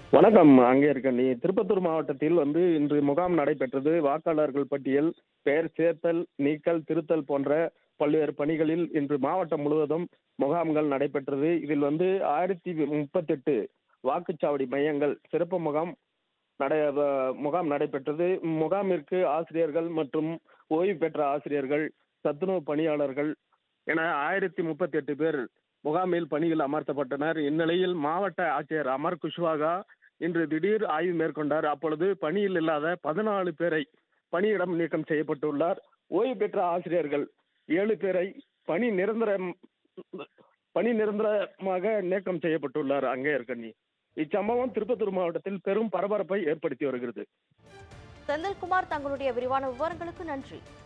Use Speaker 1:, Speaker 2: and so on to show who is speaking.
Speaker 1: வணக்கம் அங்கே இருக்க நீ திருப்பத்தூர் மாவட்டத்தில் வந்து இன்று முகாம் நடைபெற்றது வாக்காளர்கள் பட்டியல் பெயர் சேர்த்தல் நீக்கல் திருத்தல் போன்ற பல்வேறு பணிகளில் இன்று மாவட்டம் முழுவதும் முகாம்கள் நடைபெற்றது இதில் வந்து ஆயிரத்தி முப்பத்தெட்டு வாக்குச்சாவடி மையங்கள் சிறப்பு முகாம் நடை வ- முகாம் நடைபெற்றது முகாமிற்கு ஆசிரியர்கள் மற்றும் ஓய்வு பெற்ற ஆசிரியர்கள் சத்துணவு பணியாளர்கள் என ஆயிரத்தி முப்பத்தெட்டு பேர் முகாமில் பணியில் அமர்த்தப்பட்டனர் இந்நிலையில் மாவட்ட ஆட்சியர் அமர் குஷ்வாகா இன்று திடீர் ஆய்வு மேற்கொண்டார் அப்பொழுது பணியில் இல்லாத பதினாலு பேரை பணியிடம் நீக்கம் செய்யப்பட்டுள்ளார் ஓய்வு பெற்ற ஆசிரியர்கள் ஏழு பேரை பணி நிரந்தரம் பணி நிரந்தரமாக நீக்கம் செய்யப்பட்டுள்ளார் அங்கே இருக்கண்ணி இச்சம்பவம் திருப்பத்தூர் மாவட்டத்தில் பெரும் பரபரப்பை ஏற்படுத்தி வருகிறது
Speaker 2: செந்தில்குமார் தங்களுடைய விரிவான விவரங்களுக்கு நன்றி